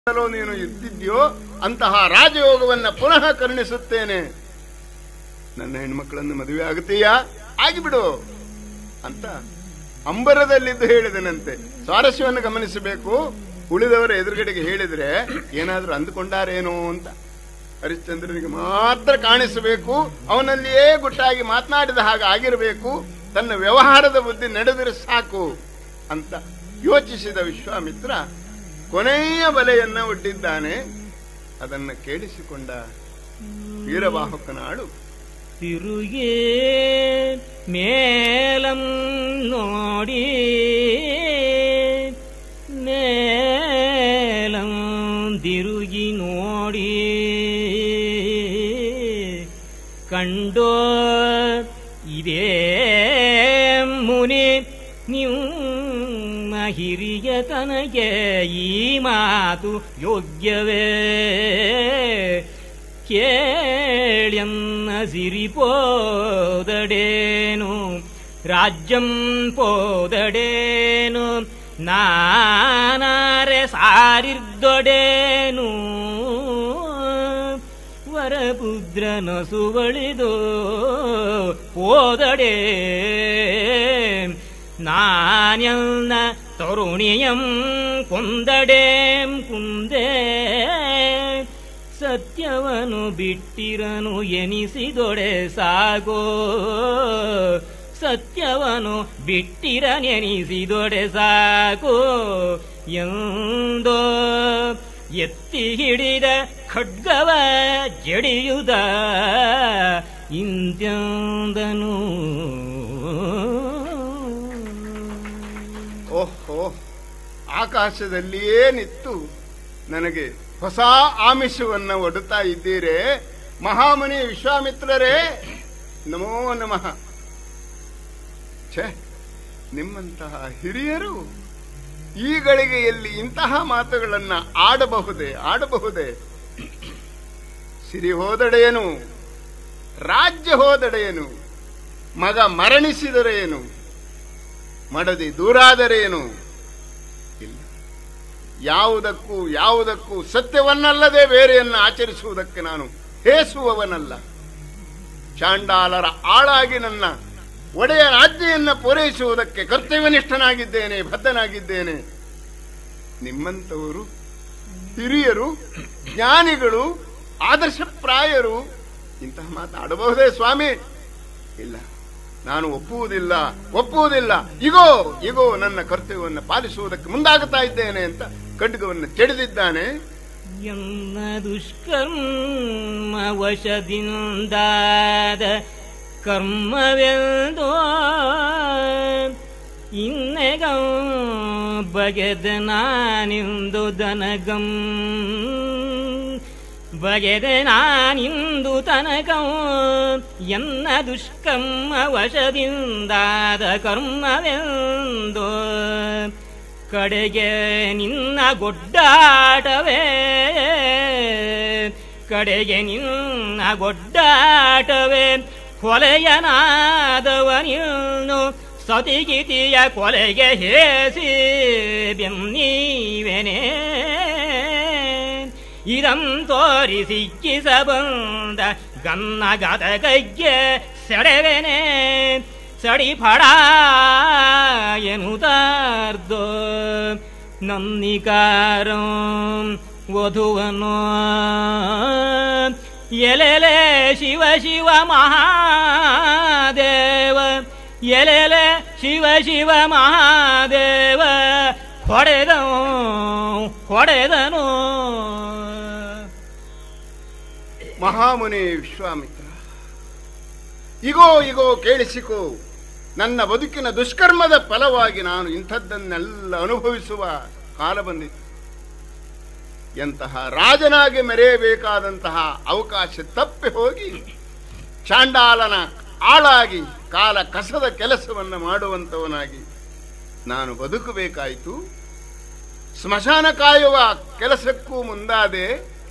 ಮೊದಲು ನೀನು ಇದ್ದಿದ್ಯೋ ಅಂತಹ ರಾಜಯೋಗವನ್ನ ಪುನಃ ಕರುಣಿಸುತ್ತೇನೆ ನನ್ನ ಹೆಣ್ಮಕ್ಳನ್ನು ಮದುವೆ ಆಗುತ್ತೀಯಾ ಆಗಿಬಿಡು ಅಂತ ಅಂಬರದಲ್ಲಿದ್ದು ಹೇಳಿದನಂತೆ ಸ್ವಾರಸ್ಯವನ್ನು ಗಮನಿಸಬೇಕು ಉಳಿದವರ ಎದುರುಗಡೆಗೆ ಹೇಳಿದ್ರೆ ಏನಾದ್ರೂ ಅಂದುಕೊಂಡಾರೇನೋ ಅಂತ ಹರಿಶ್ಚಂದ್ರನಿಗೆ ಮಾತ್ರ ಕಾಣಿಸಬೇಕು ಅವನಲ್ಲಿಯೇ ಗುಟ್ಟಾಗಿ ಮಾತನಾಡಿದ ಹಾಗೆ ಆಗಿರಬೇಕು ತನ್ನ ವ್ಯವಹಾರದ ಬುದ್ಧಿ ನಡೆದರೆ ಸಾಕು ಅಂತ ಯೋಚಿಸಿದ ವಿಶ್ವಾಮಿತ್ರ ಕೊನೆಯ ಬಲೆಯನ್ನ ಒಡ್ಡಿದ್ದಾನೆ ಅದನ್ನ ಕೇಳಿಸಿಕೊಂಡ ವೀರವಾಹಕನಾಳು ತಿರುಗೇ ಮೇಲಂ ನೋಡಿ ಮೇಲಂ ತಿರುಗಿ ನೋಡಿ ಕಂಡೋ ಇದೇ ಮುನಿ ನಿಮ್ಮ ಹಿರಿಯ ತನಗೆ ಈ ಮಾತು ಯೋಗ್ಯವೇ ಕೇಳ್ಯನ್ನ ಸಿರಿ పోదడేను రాజ్యం పోదడేను నానారె సారిర్దొడేನು ವರಪುದ್ರನ ಸುವಳಿದು போதடே ನಾನ್ಯನ್ನ ತರುಣಿಯಂ ಕೊಂದಡೇಂ ಕುಂದೇ ಸತ್ಯವನು ಬಿಟ್ಟಿರನು ಎನಿಸಿದೊಡೆ ಸಾಗೋ ಸತ್ಯವನು ಬಿಟ್ಟಿರನೆನಿಸಿದೊಡೆ ಸಾಗೋ ಎಂದೋ ಎತ್ತಿ ಹಿಡಿದ ಖಡ್ಗವ ಜಡಿಯುದ ಇಂತ್ಯಂದನು ಓಹೋ ಆಕಾಶದಲ್ಲಿಯೇ ನಿತ್ತು ನನಗೆ ಹೊಸ ಆಮಿಷವನ್ನ ಒಡುತ್ತಾ ಇದ್ದೀರೆ ಮಹಾಮುನಿ ವಿಶ್ವಾಮಿತ್ರರೇ ನಮೋ ನಮಃ ಛೇ ನಿಮ್ಮಂತಹ ಹಿರಿಯರು ಈ ಗಳಿಗೆಯಲ್ಲಿ ಇಂತಹ ಮಾತುಗಳನ್ನ ಆಡಬಹುದೇ ಆಡಬಹುದೇ ಸಿರಿ ಹೋದಡೆಯನು ರಾಜ್ಯ ಹೋದಡೆಯನು ಮಗ ಮರಣಿಸಿದರೇನು ಮಡದಿ ದೂರಾದರೇನು ಇಲ್ಲ ಯಾವುದಕ್ಕೂ ಯಾವುದಕ್ಕೂ ಸತ್ಯವನ್ನಲ್ಲದೆ ಬೇರೆಯನ್ನ ಆಚರಿಸುವುದಕ್ಕೆ ನಾನು ಹೇಸುವವನಲ್ಲ ಚಾಂಡಾಲರ ಆಳಾಗಿ ನನ್ನ ಒಡೆಯ ರಾಜ್ಯೆಯನ್ನ ಪೂರೈಸುವುದಕ್ಕೆ ಕರ್ತವ್ಯನಿಷ್ಠನಾಗಿದ್ದೇನೆ ಬದ್ಧನಾಗಿದ್ದೇನೆ ನಿಮ್ಮಂಥವರು ಹಿರಿಯರು ಜ್ಞಾನಿಗಳು ಆದರ್ಶಪ್ರಾಯರು ಇಂತಹ ಮಾತಾಡಬಹುದೇ ಸ್ವಾಮಿ ಇಲ್ಲ ನಾನು ಒಪ್ಪುವುದಿಲ್ಲ ಒಪ್ಪುವುದಿಲ್ಲ ಇಗೋ ಇಗೋ ನನ್ನ ಕರ್ತವ್ಯವನ್ನು ಪಾಲಿಸುವುದಕ್ಕೆ ಮುಂದಾಗುತ್ತಾ ಇದ್ದೇನೆ ಅಂತ ಖಡ್ಗವನ್ನು ಚೆಡಿದಿದ್ದಾನೆ ಎನ್ನ ದುಷ್ಕರ್ಮ ವಶದಿಂದಾದ ಕರ್ಮವೆಂದೋ ಇನ್ನೆಗಂ ಬಗೆದ ನಾನಿಂದು ದನಗಂ ಬಗೆದೆ ನಾನಿಂದು ತನಕಂ ಎನ್ನ ದುಷ್ಕರ್ಮ ವಶದಿಂದಾದ ಕರ್ಮವೆಂದೋ ಕಡೆಗೆ ನಿನ್ನ ಗೊಡ್ಡಾಟವೇ ಕಡೆಗೆ ನಿನ್ನ ಗೊಡ್ಡಾಟವೇ ಕೊಲೆಯನಾದವನಿನ್ನು ಸತಿಗಿತಿಯ ಕೊಲೆಗೆ ಹೇಸಿ ಬೆನ್ನೀವೆನೇ ಇದಂ ತೋರಿಸಿ ಕಿಸ ಬಂದ ಗನ್ನ ಗದಗೈಗೆ ಸೆಳೆವೆನೆ ಸಡಿ ಫಡ ಎನ್ನುತ್ತಾರ್ದೋ ನನ್ನಿಕಾರಂ ವಧುವನೋ ಎಲೆಲೆ ಶಿವ ಶಿವ ಮಹಾದೇವ ಎಲೆಲೆ ಶಿವ ಶಿವ ಮಹಾದೇವ ಹೊಡೆದನು ಹೊಡೆದನು ಮಹಾಮುನಿ ವಿಶ್ವಾಮಿತ್ರ ಇಗೋ ಇಗೋ ಕೇಳಿಸಿಕೋ ನನ್ನ ಬದುಕಿನ ದುಷ್ಕರ್ಮದ ಫಲವಾಗಿ ನಾನು ಇಂಥದ್ದನ್ನೆಲ್ಲ ಅನುಭವಿಸುವ ಕಾಲ ಬಂದಿತ್ತು ಎಂತಹ ರಾಜನಾಗಿ ಮೆರೆಯಬೇಕಾದಂತಹ ಅವಕಾಶ ತಪ್ಪಿ ಹೋಗಿ ಚಾಂಡಾಲನ ಆಳಾಗಿ ಕಾಲ ಕಸದ ಕೆಲಸವನ್ನು ಮಾಡುವಂತವನಾಗಿ ನಾನು ಬದುಕಬೇಕಾಯಿತು ಸ್ಮಶಾನ ಕಾಯುವ ಕೆಲಸಕ್ಕೂ ಮುಂದಾದೆ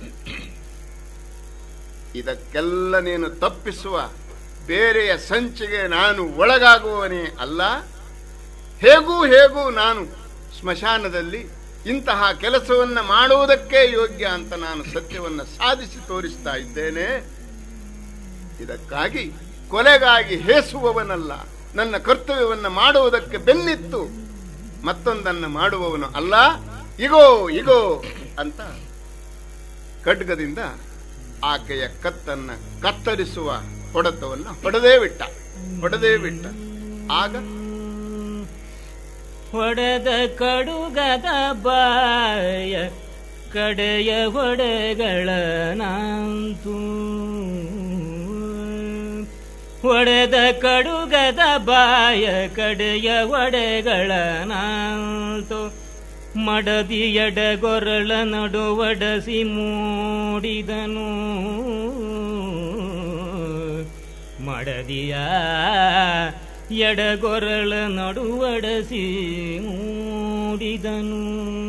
ಇದಕ್ಕೆಲ್ಲ ನೀನು ತಪ್ಪಿಸುವ ಬೇರೆಯ ಸಂಚಿಗೆ ನಾನು ಒಳಗಾಗುವವನೇ ಅಲ್ಲ ಹೇಗೂ ಹೇಗೂ ನಾನು ಸ್ಮಶಾನದಲ್ಲಿ ಇಂತಹ ಕೆಲಸವನ್ನು ಮಾಡುವುದಕ್ಕೆ ಯೋಗ್ಯ ಅಂತ ನಾನು ಸತ್ಯವನ್ನು ಸಾಧಿಸಿ ತೋರಿಸ್ತಾ ಇದ್ದೇನೆ ಇದಕ್ಕಾಗಿ ಕೊಲೆಗಾಗಿ ಹೇಸುವವನಲ್ಲ ನನ್ನ ಕರ್ತವ್ಯವನ್ನು ಮಾಡುವುದಕ್ಕೆ ಬೆನ್ನಿತ್ತು ಮತ್ತೊಂದನ್ನು ಮಾಡುವವನು ಅಲ್ಲ ಇಗೋ ಇಗೋ ಅಂತ ಖಡ್ಗದಿಂದ ಆಕೆಯ ಕತ್ತನ್ನ ಕತ್ತರಿಸುವ ಹೊಡೆತವನ್ನು ಹೊಡೆದೇ ಬಿಟ್ಟ ಹೊಡೆದೇ ಬಿಟ್ಟ ಆಗ ಹೊಡೆದ ಕಡುಗದ ಬಾಯ ಕಡೆಯ ಹೊಡೆಗಳ ನಾಂತು ಹೊಡೆದ ಕಡುಗದ ಬಾಯ ಕಡೆಯ ಒಡೆಗಳ ನಾಂತು ಮಡದಿ ಎಡಗೊರಳ ನಡುವಡಸಿ ಮೂಡಿದನು ಮಡದಿಯ ಎಡಗೊರಳ ನಡುವಡಸಿ ಮೂಡಿದನು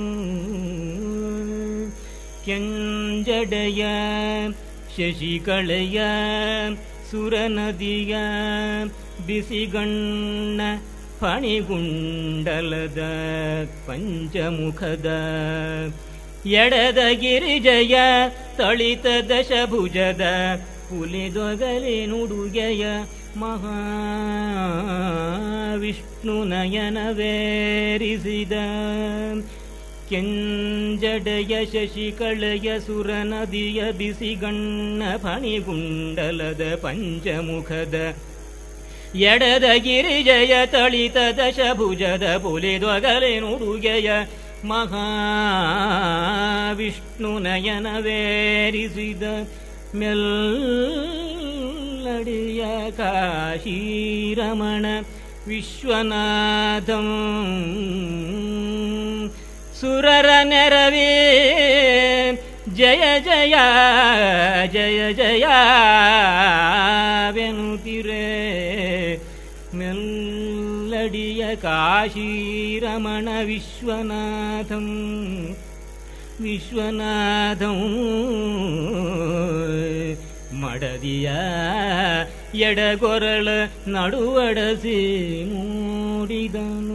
ಕೆಂಜಡೆಯ ಶಶಿಕಳೆಯ ಸುರನದಿಯ ಬಿಸಿಗಣ್ಣ ಫಣಿಗುಂಡಲದ ಪಂಚಮುಖದ ಎಡದ ಗಿರಿಜಯ ತಳಿತ ದಶಭುಜದ ಹುಲಿದೊಗಲಿ ನುಡುಗೆಯ ಮಹಾವಿಷ್ಣು ನಯನವೇರಿಸಿದ ಕೆಂಜಡೆಯ ಶಶಿಕಳೆಯ ಸುರನದಿಯ ಬಿಸಿಗಣ್ಣ ಫಣಿಗುಂಡಲದ ಪಂಚಮುಖದ ಎಡದ ಗಿರಿಜಯ ತಳಿತ ದಶಭುಜದ ಪುಲಿದೊಗಲೆ ನುಡುಗೆಯ ಮಹಾವಿಷ್ಣು ನಯನವೇರಿಸಿದ ಮೆಲ್ಲಡಿಯ ಕಾಶೀರಮಣ ವಿಶ್ವನಾಥಂ ಸುರರ ನೆರವೇ ಜಯ ಜಯ ಜಯ ಜಯ ವೆನುತಿರೆ ಮೆಲ್ಲಡಿಯ ಕಾಶೀರಮಣ ವಿಶ್ವನಾಥಂ ವಿಶ್ವನಾಥಂ ಮಡದಿಯ ಎಡಗೊರಳ ನಡುವಡಸಿ ಮೂಡಿದನು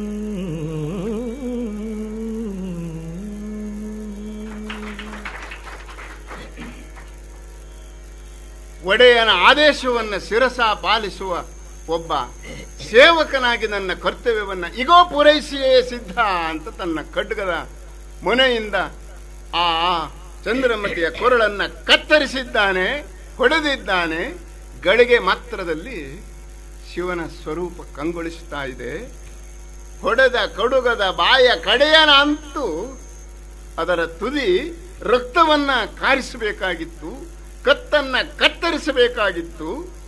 ಒಡೆಯನ ಆದೇಶವನ್ನು ಶಿರಸ ಪಾಲಿಸುವ ಒಬ್ಬ ಸೇವಕನಾಗಿ ನನ್ನ ಕರ್ತವ್ಯವನ್ನ ಇಗೋ ಪೂರೈಸಿಯೇ ಸಿದ್ಧ ಅಂತ ತನ್ನ ಖಡ್ಗದ ಮೊನೆಯಿಂದ ಆ ಚಂದ್ರಮತಿಯ ಕೊರಳನ್ನ ಕತ್ತರಿಸಿದ್ದಾನೆ ಹೊಡೆದಿದ್ದಾನೆ ಗಳಿಗೆ ಮಾತ್ರದಲ್ಲಿ ಶಿವನ ಸ್ವರೂಪ ಕಂಗೊಳಿಸ್ತಾ ಇದೆ ಹೊಡೆದ ಕಡುಗದ ಬಾಯ ಕಡೆಯನ ಅಂತೂ ಅದರ ತುದಿ ರಕ್ತವನ್ನ ಕಾರಿಸಬೇಕಾಗಿತ್ತು ಕತ್ತನ್ನ ಕತ್ತರಿಸಬೇಕಾಗಿತ್ತು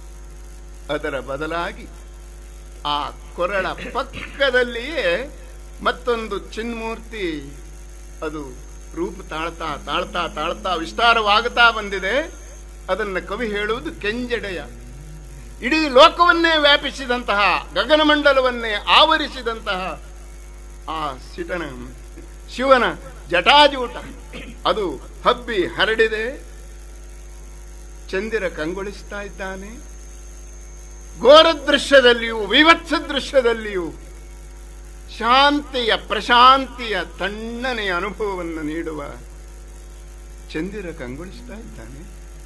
ಅದರ ಬದಲಾಗಿ ಆ ಕೊರಳ ಪಕ್ಕದಲ್ಲಿಯೇ ಮತ್ತೊಂದು ಚಿನ್ಮೂರ್ತಿ ಅದು ರೂಪ ತಾಳ್ತಾ ತಾಳ್ತಾ ತಾಳ್ತಾ ವಿಸ್ತಾರವಾಗುತ್ತಾ ಬಂದಿದೆ ಅದನ್ನು ಕವಿ ಹೇಳುವುದು ಕೆಂಜಡೆಯ ಇಡೀ ಲೋಕವನ್ನೇ ವ್ಯಾಪಿಸಿದಂತಹ ಗಗನಮಂಡಲವನ್ನೇ ಆವರಿಸಿದಂತಹ ಆ ಸಿಟನ ಶಿವನ ಜಟಾಜೂಟ ಅದು ಹಬ್ಬಿ ಹರಡಿದೆ ಚಂದಿರ ಕಂಗೊಳಿಸ್ತಾ ಇದ್ದಾನೆ ಘೋರ ದೃಶ್ಯದಲ್ಲಿಯೂ ವಿವತ್ಸ ದೃಶ್ಯದಲ್ಲಿಯೂ ಶಾಂತಿಯ ಪ್ರಶಾಂತಿಯ ತಣ್ಣನೆಯ ಅನುಭವವನ್ನು ನೀಡುವ ಚಂದಿರ ಕಂಗೊಳಿಸ್ತಾ ಇದ್ದಾನೆ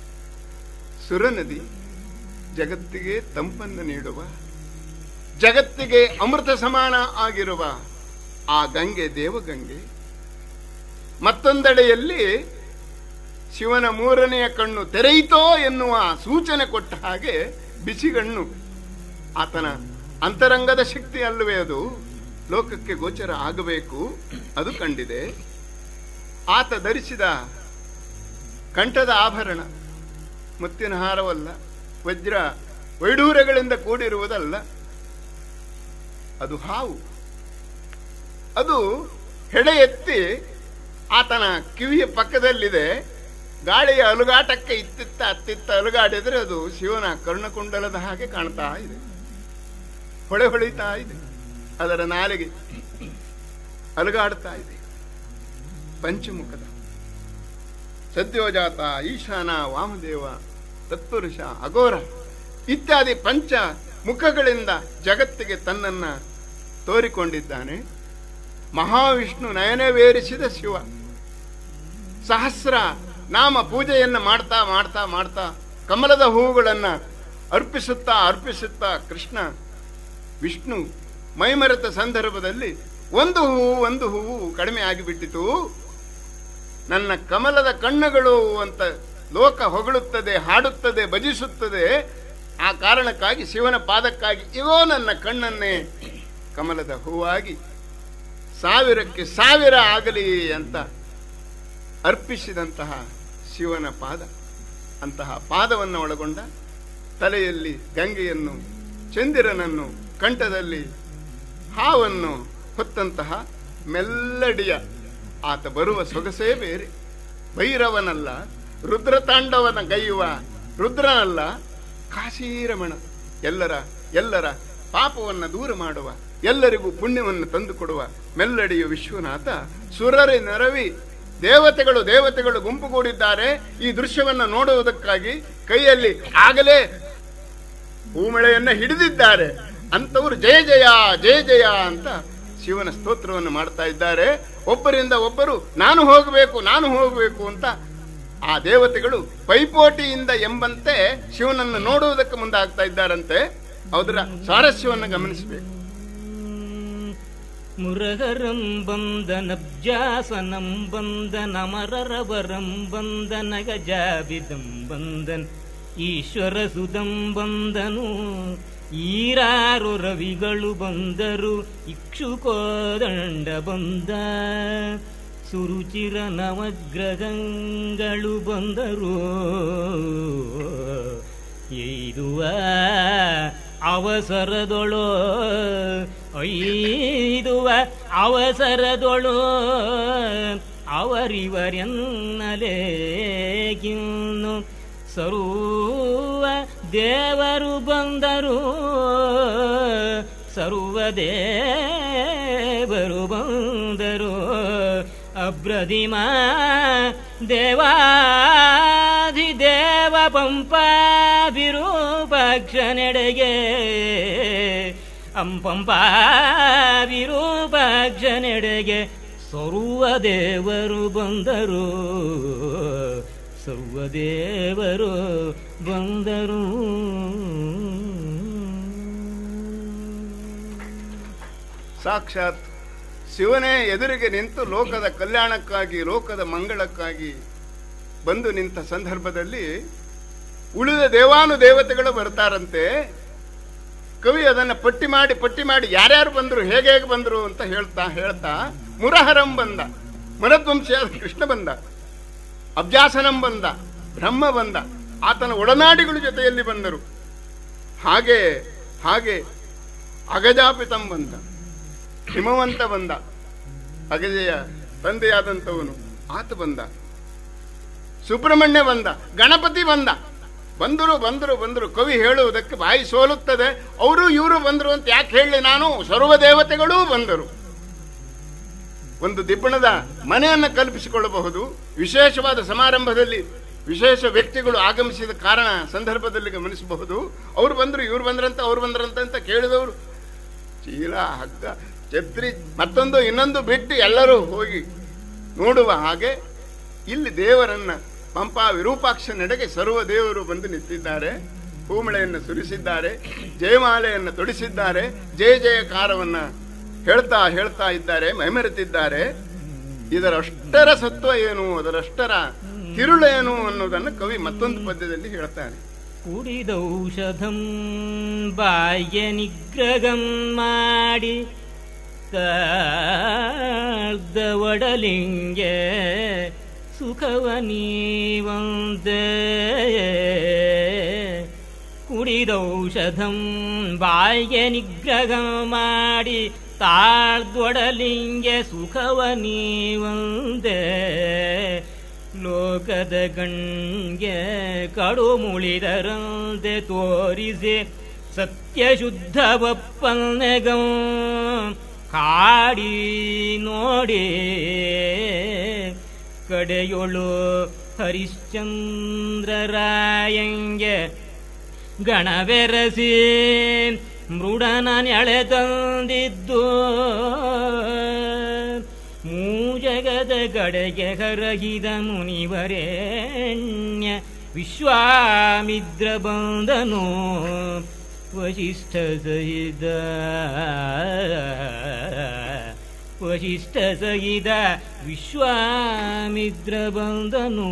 ಸುರನದಿ ಜಗತ್ತಿಗೆ ತಂಪನ್ನು ನೀಡುವ ಜಗತ್ತಿಗೆ ಅಮೃತ ಸಮಾನ ಆಗಿರುವ ಆ ಗಂಗೆ ದೇವಗಂಗೆ ಮತ್ತೊಂದೆಡೆಯಲ್ಲಿ ಶಿವನ ಮೂರನೆಯ ಕಣ್ಣು ತೆರೆಯಿತೋ ಎನ್ನುವ ಸೂಚನೆ ಕೊಟ್ಟ ಹಾಗೆ ಬಿಸಿಗಣ್ಣು ಆತನ ಅಂತರಂಗದ ಶಕ್ತಿ ಅಲ್ಲವೇ ಅದು ಲೋಕಕ್ಕೆ ಗೋಚರ ಆಗಬೇಕು ಅದು ಕಂಡಿದೆ ಆತ ಧರಿಸಿದ ಕಂಠದ ಆಭರಣ ಮುತ್ತಿನ ಹಾರವಲ್ಲ ವಜ್ರ ವೈಡೂರ್ಯಗಳಿಂದ ಕೂಡಿರುವುದಲ್ಲ ಅದು ಹಾವು ಅದು ಹೆಡೆ ಎತ್ತಿ ಆತನ ಕಿವಿಯ ಪಕ್ಕದಲ್ಲಿದೆ ಗಾಳಿಯ ಅಲುಗಾಟಕ್ಕೆ ಇತ್ತಿತ್ತ ಅತ್ತಿತ್ತ ಅಲುಗಾಡಿದ್ರೆ ಅದು ಶಿವನ ಕರ್ಣಕುಂಡಲದ ಹಾಗೆ ಕಾಣ್ತಾ ಇದೆ ಹೊಳೆ ಹೊಳಿತಾ ಇದೆ ಅದರ ನಾಲಿಗೆ ಅಲುಗಾಡ್ತಾ ಇದೆ ಪಂಚಮುಖದ ಸದ್ಯೋಜಾತ ಈಶಾನ ವಾಮದೇವ ತತ್ಪುರುಷ ಅಘೋರ ಇತ್ಯಾದಿ ಪಂಚ ಮುಖಗಳಿಂದ ಜಗತ್ತಿಗೆ ತನ್ನನ್ನ ತೋರಿಕೊಂಡಿದ್ದಾನೆ ಮಹಾವಿಷ್ಣು ನಯನವೇರಿಸಿದ ಶಿವ ಸಹಸ್ರ ನಾಮ ಪೂಜೆಯನ್ನು ಮಾಡ್ತಾ ಮಾಡ್ತಾ ಮಾಡ್ತಾ ಕಮಲದ ಹೂವುಗಳನ್ನು ಅರ್ಪಿಸುತ್ತಾ ಅರ್ಪಿಸುತ್ತಾ ಕೃಷ್ಣ ವಿಷ್ಣು ಮೈಮರೆತ ಸಂದರ್ಭದಲ್ಲಿ ಒಂದು ಹೂವು ಒಂದು ಹೂವು ಕಡಿಮೆ ಆಗಿಬಿಟ್ಟಿತು ನನ್ನ ಕಮಲದ ಕಣ್ಣುಗಳು ಅಂತ ಲೋಕ ಹೊಗಳುತ್ತದೆ ಹಾಡುತ್ತದೆ ಭಜಿಸುತ್ತದೆ ಆ ಕಾರಣಕ್ಕಾಗಿ ಶಿವನ ಪಾದಕ್ಕಾಗಿ ಇವೋ ನನ್ನ ಕಣ್ಣನ್ನೇ ಕಮಲದ ಹೂವಾಗಿ ಸಾವಿರಕ್ಕೆ ಸಾವಿರ ಆಗಲಿ ಅಂತ ಅರ್ಪಿಸಿದಂತಹ ಶಿವನ ಪಾದ ಅಂತಹ ಪಾದವನ್ನು ಒಳಗೊಂಡ ತಲೆಯಲ್ಲಿ ಗಂಗೆಯನ್ನು ಚಂದಿರನನ್ನು ಕಂಠದಲ್ಲಿ ಹಾವನ್ನು ಹೊತ್ತಂತಹ ಮೆಲ್ಲಡಿಯ ಆತ ಬರುವ ಸೊಗಸೇ ಬೇರೆ ಭೈರವನಲ್ಲ ರುದ್ರತಾಂಡವನ ಗೈಯುವ ರುದ್ರನಲ್ಲ ಕಾಶೀರಮಣ ಎಲ್ಲರ ಎಲ್ಲರ ಪಾಪವನ್ನು ದೂರ ಮಾಡುವ ಎಲ್ಲರಿಗೂ ಪುಣ್ಯವನ್ನು ತಂದುಕೊಡುವ ಮೆಲ್ಲಡಿಯ ವಿಶ್ವನಾಥ ಸುರರಿ ನರವಿ ದೇವತೆಗಳು ದೇವತೆಗಳು ಗುಂಪುಗೂಡಿದ್ದಾರೆ ಈ ದೃಶ್ಯವನ್ನು ನೋಡುವುದಕ್ಕಾಗಿ ಕೈಯಲ್ಲಿ ಆಗಲೇ ಹೂಮಳೆಯನ್ನ ಹಿಡಿದಿದ್ದಾರೆ ಅಂತವರು ಜಯ ಜಯ ಜಯ ಜಯ ಅಂತ ಶಿವನ ಸ್ತೋತ್ರವನ್ನು ಮಾಡ್ತಾ ಇದ್ದಾರೆ ಒಬ್ಬರಿಂದ ಒಬ್ಬರು ನಾನು ಹೋಗಬೇಕು ನಾನು ಹೋಗಬೇಕು ಅಂತ ಆ ದೇವತೆಗಳು ಪೈಪೋಟಿಯಿಂದ ಎಂಬಂತೆ ಶಿವನನ್ನು ನೋಡುವುದಕ್ಕೆ ಮುಂದಾಗ್ತಾ ಇದ್ದಾರಂತೆ ಅದರ ಸ್ವಾರಸ್ಯವನ್ನು ಗಮನಿಸಬೇಕು ಮುರಗರಂ ಬಂದನಬ್ಜಾಸನಂ ಬಂದನಮರರವರಂ ಬಂದನ ಗಜಾಬಿದಂ ಬಂದನ್ ಈಶ್ವರ ಸುದಂ ಬಂದನು ಈರಾರು ರವಿಗಳು ಬಂದರು ಇಕ್ಷುಕೋದಂಡ ಬಂದ ಸುರುಚಿರ ನವಗ್ರಹಗಳು ಬಂದರು ಎಯ್ದುವ ಅವಸರದೊಳು ಐದುವ ಅವಸರದೊಳು ಅವರಿವರೆನ್ನಲೇಗಿನ್ನು ಸರ್ವ ದೇವರು ಬಂದರು ಸರ್ವ ದೇವರು ಬಂದರು ಅಬ್ರದಿಮ ದೇವಾಧಿದೇವ ಪಂಪ ವಿರೂಪಾಕ್ಷನೆಡೆಗೆ ಅಂಪಂಪ ವಿರೂಪಾಕ್ಷನೆಡೆಗೆ ಸರ್ವ ದೇವರು ಬಂದರು ಸರ್ವ ದೇವರು ಬಂದರು ಸಾಕ್ಷಾತ್ ಶಿವನೇ ಎದುರಿಗೆ ನಿಂತು ಲೋಕದ ಕಲ್ಯಾಣಕ್ಕಾಗಿ ಲೋಕದ ಮಂಗಳಕ್ಕಾಗಿ ಬಂದು ನಿಂತ ಸಂದರ್ಭದಲ್ಲಿ ಉಳಿದ ದೇವಾನು ದೇವತೆಗಳು ಬರ್ತಾರಂತೆ ಕವಿ ಅದನ್ನು ಪಟ್ಟಿ ಮಾಡಿ ಪಟ್ಟಿ ಮಾಡಿ ಯಾರ್ಯಾರು ಬಂದರು ಹೇಗೆ ಹೇಗೆ ಬಂದರು ಅಂತ ಹೇಳ್ತಾ ಹೇಳ್ತಾ ಮುರಹರಂ ಬಂದ ಮರಧ್ವಂಸಿಯಾದ ಕೃಷ್ಣ ಬಂದ ಅಬ್ಜಾಸನಂ ಬಂದ ಬ್ರಹ್ಮ ಬಂದ ಆತನ ಒಡನಾಡಿಗಳ ಜೊತೆಯಲ್ಲಿ ಬಂದರು ಹಾಗೆ ಹಾಗೆ ಅಗಜಾಪಿತಂ ಬಂದ ಹಿಮವಂತ ಬಂದ ಅಗಜೆಯ ತಂದೆಯಾದಂಥವನು ಆತ ಬಂದ ಸುಬ್ರಹ್ಮಣ್ಯ ಬಂದ ಗಣಪತಿ ಬಂದ ಬಂದರು ಬಂದರು ಬಂದರು ಕವಿ ಹೇಳುವುದಕ್ಕೆ ಬಾಯಿ ಸೋಲುತ್ತದೆ ಅವರು ಇವರು ಬಂದರು ಅಂತ ಯಾಕೆ ಹೇಳಲಿ ನಾನು ಸರ್ವ ದೇವತೆಗಳೂ ಬಂದರು ಒಂದು ದಿಬ್ಬಣದ ಮನೆಯನ್ನು ಕಲ್ಪಿಸಿಕೊಳ್ಳಬಹುದು ವಿಶೇಷವಾದ ಸಮಾರಂಭದಲ್ಲಿ ವಿಶೇಷ ವ್ಯಕ್ತಿಗಳು ಆಗಮಿಸಿದ ಕಾರಣ ಸಂದರ್ಭದಲ್ಲಿ ಗಮನಿಸಬಹುದು ಅವ್ರು ಬಂದರು ಇವ್ರು ಬಂದ್ರಂತ ಅವ್ರು ಬಂದ್ರಂತ ಅಂತ ಕೇಳಿದವರು ಚೀಲ ಹಗ್ಗ ಛತ್ರಿ ಮತ್ತೊಂದು ಇನ್ನೊಂದು ಬಿಟ್ಟು ಎಲ್ಲರೂ ಹೋಗಿ ನೋಡುವ ಹಾಗೆ ಇಲ್ಲಿ ದೇವರನ್ನ ಪಂಪಾ ವಿರೂಪಾಕ್ಷ ನಡೆಗೆ ಸರ್ವ ದೇವರು ಬಂದು ನಿಂತಿದ್ದಾರೆ ಹೂಮಳೆಯನ್ನು ಸುರಿಸಿದ್ದಾರೆ ಜಯಮಾಲೆಯನ್ನು ತೊಡಿಸಿದ್ದಾರೆ ಜಯ ಜಯಕಾರವನ್ನ ಹೇಳ್ತಾ ಹೇಳ್ತಾ ಇದ್ದಾರೆ ಮೈಮರೆತಿದ್ದಾರೆ ಇದರಷ್ಟರ ಸತ್ವ ಏನು ಅದರಷ್ಟರ ತಿರುಳು ಏನು ಅನ್ನೋದನ್ನು ಕವಿ ಮತ್ತೊಂದು ಪದ್ಯದಲ್ಲಿ ಹೇಳ್ತಾನೆ ಕುಡಿದೌಷಧಂ ಬಾಹ್ಯ ನಿಗ್ರಹಂ ಮಾಡಿ ತಾಳ್ದ ಒಡಲಿಂಗೆ ಸುಖವ ನೀವಂದೆ ಕುಡಿದೌಷಧಂ ಬಾಹ್ಯ ನಿಗ್ರಹ ಮಾಡಿ ತಾಳ್ದೊಡಲಿಂಗೆ ಸುಖವ ನೀವಂದೆ ಲೋಕದ ಗಣ್ಗೆ ಕಡು ಮುಳಿದರಂತೆ ತೋರಿಸಿ ಸತ್ಯ ಶುದ್ಧ ಒಪ್ಪನ್ನೆಗಂ ಕಾಡಿ ನೋಡಿ ಕಡೆಯೊಳು ಹರಿಶ್ಚಂದ್ರರಾಯಂಗೆ ಗಣವೆರಸಿ ಮೃಡನ ನೆಳೆ ತಂದಿದ್ದು ಕಡೆಗೆ ಹರಹಿದ ಮುನಿವರೇಣ್ಯ ವಿಶ್ವಾಮಿದ್ರ ಬಂದನು ವಶಿಷ್ಠ ಸಹಿತ ವಶಿಷ್ಠ ಸಹಿತ ವಿಶ್ವಾಮಿದ್ರ ಬಂದನು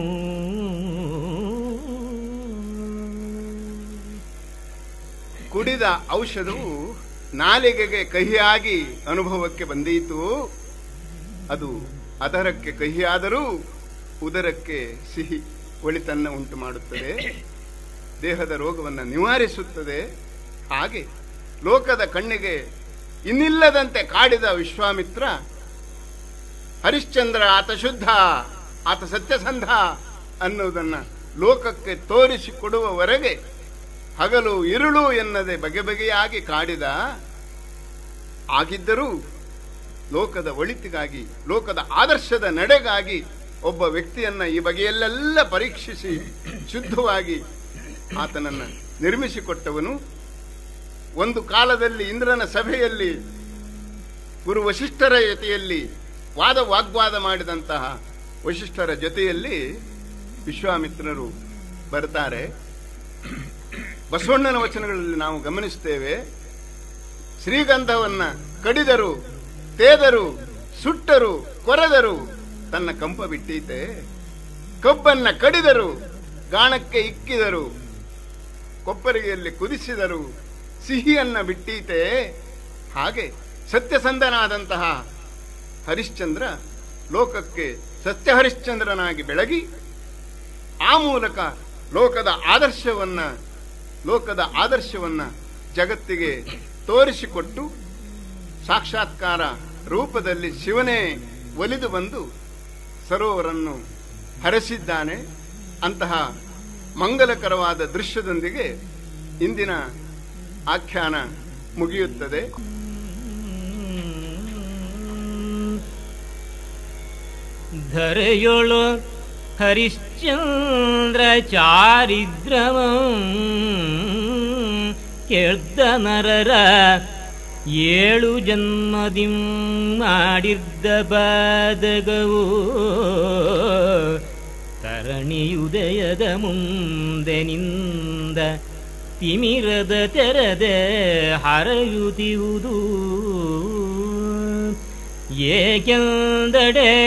ಕುಡಿದ ಔಷಧವು ನಾಲಿಗೆಗೆ ಕಹಿಯಾಗಿ ಅನುಭವಕ್ಕೆ ಬಂದೀತು ಅದು ಅದರಕ್ಕೆ ಕಹಿಯಾದರೂ ಉದರಕ್ಕೆ ಸಿಹಿ ಒಳಿತನ್ನ ಉಂಟು ಮಾಡುತ್ತದೆ ದೇಹದ ರೋಗವನ್ನು ನಿವಾರಿಸುತ್ತದೆ ಹಾಗೆ ಲೋಕದ ಕಣ್ಣಿಗೆ ಇನ್ನಿಲ್ಲದಂತೆ ಕಾಡಿದ ವಿಶ್ವಾಮಿತ್ರ ಹರಿಶ್ಚಂದ್ರ ಆತ ಶುದ್ಧ ಆತ ಸತ್ಯಸಂಧ ಅನ್ನುವುದನ್ನ ಲೋಕಕ್ಕೆ ತೋರಿಸಿಕೊಡುವವರೆಗೆ ಹಗಲು ಇರುಳು ಎನ್ನದೆ ಬಗೆ ಬಗೆಯಾಗಿ ಕಾಡಿದ ಆಗಿದ್ದರೂ ಲೋಕದ ಒಳಿತಿಗಾಗಿ ಲೋಕದ ಆದರ್ಶದ ನಡೆಗಾಗಿ ಒಬ್ಬ ವ್ಯಕ್ತಿಯನ್ನ ಈ ಬಗೆಯಲ್ಲೆಲ್ಲ ಪರೀಕ್ಷಿಸಿ ಶುದ್ಧವಾಗಿ ಆತನನ್ನ ನಿರ್ಮಿಸಿಕೊಟ್ಟವನು ಒಂದು ಕಾಲದಲ್ಲಿ ಇಂದ್ರನ ಸಭೆಯಲ್ಲಿ ಗುರು ವಶಿಷ್ಠರ ಜೊತೆಯಲ್ಲಿ ವಾದ ವಾಗ್ವಾದ ಮಾಡಿದಂತಹ ವಶಿಷ್ಠರ ಜೊತೆಯಲ್ಲಿ ವಿಶ್ವಾಮಿತ್ರರು ಬರ್ತಾರೆ ಬಸವಣ್ಣನ ವಚನಗಳಲ್ಲಿ ನಾವು ಗಮನಿಸ್ತೇವೆ ಶ್ರೀಗಂಧವನ್ನ ಕಡಿದರು ತೇದರು ಸುಟ್ಟರು ಕೊರೆದರು ತನ್ನ ಕಂಪ ಬಿಟ್ಟೀತೆ ಕಬ್ಬನ್ನ ಕಡಿದರು ಗಾಣಕ್ಕೆ ಇಕ್ಕಿದರು ಕೊಪ್ಪರಿಗೆಯಲ್ಲಿ ಕುದಿಸಿದರು ಸಿಹಿಯನ್ನ ಬಿಟ್ಟೀತೆ ಹಾಗೆ ಸತ್ಯಸಂಧನಾದಂತಹ ಹರಿಶ್ಚಂದ್ರ ಲೋಕಕ್ಕೆ ಸತ್ಯ ಹರಿಶ್ಚಂದ್ರನಾಗಿ ಬೆಳಗಿ ಆ ಮೂಲಕ ಲೋಕದ ಆದರ್ಶವನ್ನ ಲೋಕದ ಆದರ್ಶವನ್ನ ಜಗತ್ತಿಗೆ ತೋರಿಸಿಕೊಟ್ಟು ಸಾಕ್ಷಾತ್ಕಾರ ರೂಪದಲ್ಲಿ ಶಿವನೇ ಒಲಿದು ಬಂದು ಸರೋವರನ್ನು ಹರಸಿದ್ದಾನೆ ಅಂತಹ ಮಂಗಲಕರವಾದ ದೃಶ್ಯದೊಂದಿಗೆ ಇಂದಿನ ಆಖ್ಯಾನ ಮುಗಿಯುತ್ತದೆ ಧರೆಯೊಳು ಹರಿಶ್ಚಂದ್ರ ಚಾರಿದ್ರಮಂ ಕೇಳ್ದ ನರರ ಏಳು ಜನ್ಮದಿಂ ಮಾಡಿದ್ದ ಬಾದಗವು ತರಣಿಯುದಯದ ಮುಂದೆ ನಿಂದ ತಿಮಿರದ ತೆರೆದೆ ಹರಯುತ್ತಿರುವುದು ಏಕೆಂದಡೆ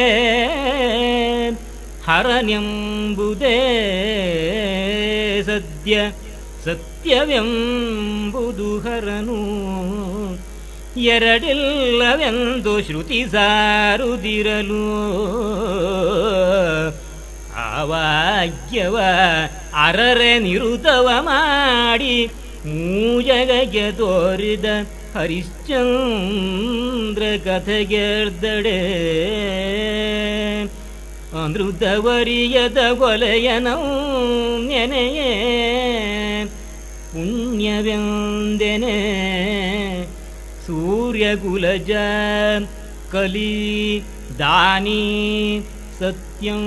ಹರನೆಂಬುದೇ ಸದ್ಯ ಸತ್ಯವೆಂಬುದು ಹರನು ಎರಡಿಲ್ಲವೆಂದು ಶ್ರುತಿ ಸಾರುದಿರಲು ಆವಾಗ್ಯವ ಅರರೆ ನಿರುತವ ಮಾಡಿ ಮೂಜಗಗೆ ತೋರಿದ ಹರಿಶ್ಚಂದ್ರ ಕಥೆಗೆರ್ದಡೆ ಅಮೃತವರಿಯದ ಕೊಲೆಯನೌ ನೆನೆಯೇ ಪುಣ್ಯವೆಂದೆನೆ ಸೂರ್ಯಕುಲಜ ಕಲಿ ದಾನಿ ಸತ್ಯಂ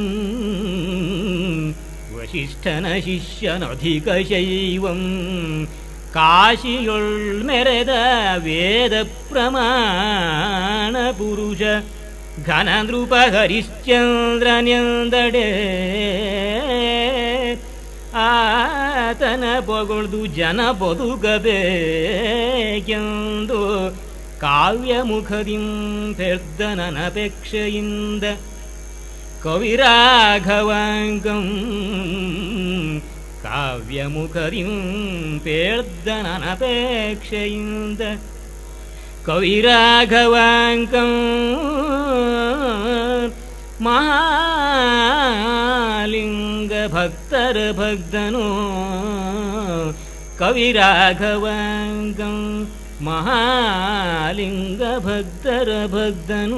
ವಶಿಷ್ಠನ ಶಿಷ್ಯನಧಿಕ ಶೈವಂ ಕಾಶಿಯೊಳ್ ಮೆರೆದ ವೇದ ಪ್ರಮಾಣ ಪುರುಷ ಘನನೃಪ ಹರಿಶ್ಚಂದ್ರನೆಂದಡೆ ಆತನ ಪೊಗಳ್ದು ಜನ ಬದುಕಬೇಕೆಂದು ಕಾವ್ಯ ಮುಖದಿಂ ಪೆರ್ದನನಪೇಕ್ಷೆಯಿಂದ ಕವಿರಾಘವಾಂಗಂ ಕಾವ್ಯಮುಖದಿಂ ಪೇರ್ದನನಪೇಕ್ಷೆಯಿಂದ ಕವಿರಾಘವಾಂಕಂ ಮಹಾಲಿಂಗ ಭಕ್ತರ ಭಕ್ತನು ಕವಿರಾಘವಾಂಕಂ ಮಹಾಲಿಂಗ ಭಕ್ತರ ಭಕ್ತನು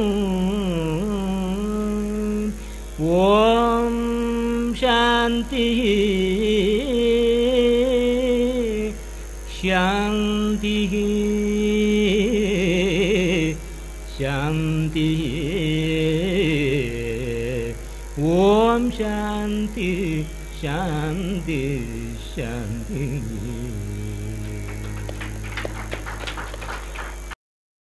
ಓಂ ಶಾಂತಿ ಶಾಂತಿ ಶಾಂತಿ ಓಂ ಶಾಂತಿ ಶಾಂತಿ ಶಾಂತಿ